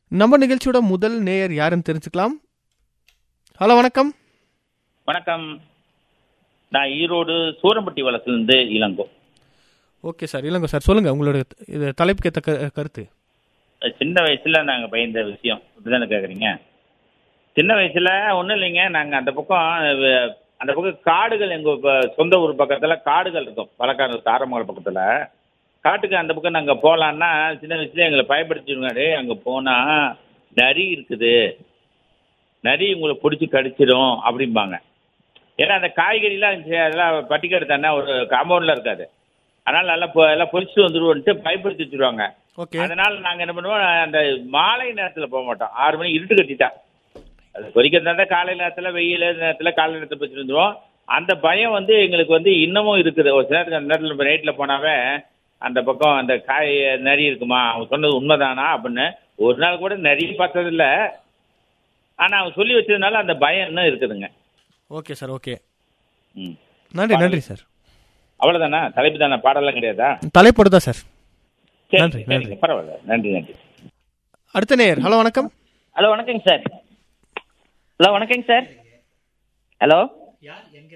நம்ம நிகழ்ச்சியோட முதல் நேயர் யாருன்னு தெரிஞ்சுக்கலாம் ஹலோ வணக்கம் வணக்கம் நான் ஈரோடு சூரம்பட்டி வளத்துலேருந்து இளங்கோ ஓகே சார் இல்லைங்க சார் சொல்லுங்க உங்களோட இது தலைப்புக்கு ஏற்ற க- கருத்து சின்ன வயசுல நாங்கள் பயந்த விஷயம் இப்படிதானே கேட்குறீங்க சின்ன வயசுல ஒன்றும் இல்லைங்க நாங்கள் அந்த பக்கம் அஹ், அந்த பக்கம் காடுகள் எங்கள் சொந்த ஊர் பக்கத்தில் காடுகள் இருக்கும் பழக்காடு தாரமங்கலம் பக்கத்தில் காட்டுக்கு அந்த பக்கம் நாங்கள் போகலான்னா சின்ன வயசுல எங்களை பயப்படுத்திடுவாரு அங்கே போனால் நரி இருக்குது நரி உங்களை பிடிச்சி கடிச்சிடும் அப்படிம்பாங்க ஏன்னா அந்த காய்கறிலாம் இருந்துச்சு, அதெல்லாம் பட்டிக்காடு தானே ஒரு காம்பவுண்டில் இருக்காது அதனால் நல்லா பொ- எல்லாம் பொறிச்சிட்டு வந்துடுவோன்ட்டு பயப்படுத்தி வச்சுருவாங்க ஓகே அதனால நாங்க என்ன பண்ணுவோம் அந்த மாலை நேரத்துல போக மாட்டோம் ஆறு மணி இருட்டு கட்டிட்டா அது பொறிக்கிறதா இருந்தா காலை நேரத்துல வெயில் நேரத்துல காலை நேரத்துல போச்சுட்டு வந்துருவோம் அந்த பயம் வந்து எங்களுக்கு வந்து இன்னமும் இருக்குது ஒரு சில நேரத்துக்கு அந்த நேரத்தில் நைட்ல போனாவே அந்த பக்கம் அந்த காய் நரி இருக்குமா அவன் சொன்னது உண்மைதானா அப்படின்னு ஒரு நாள் கூட நரி பார்த்ததில்ல ஆனா அவன் சொல்லி வச்சதுனால அந்த பயம் இன்னும் இருக்குதுங்க ஓகே சார் ஓகே ம் நன்றி நன்றி சார் அவ்வளவுதானா தலைப்பு தானே பாடலாம் கிடையாதா தலைப்போடு தான் சார் சரி, நன்றி, சரிங்க, நன்றி. பரவாயில்ல நன்றி நன்றி அடுத்த நேயர் ஹலோ வணக்கம் ஹலோ வணக்கங்க சார் ஹலோ வணக்கங்க சார் ஹலோ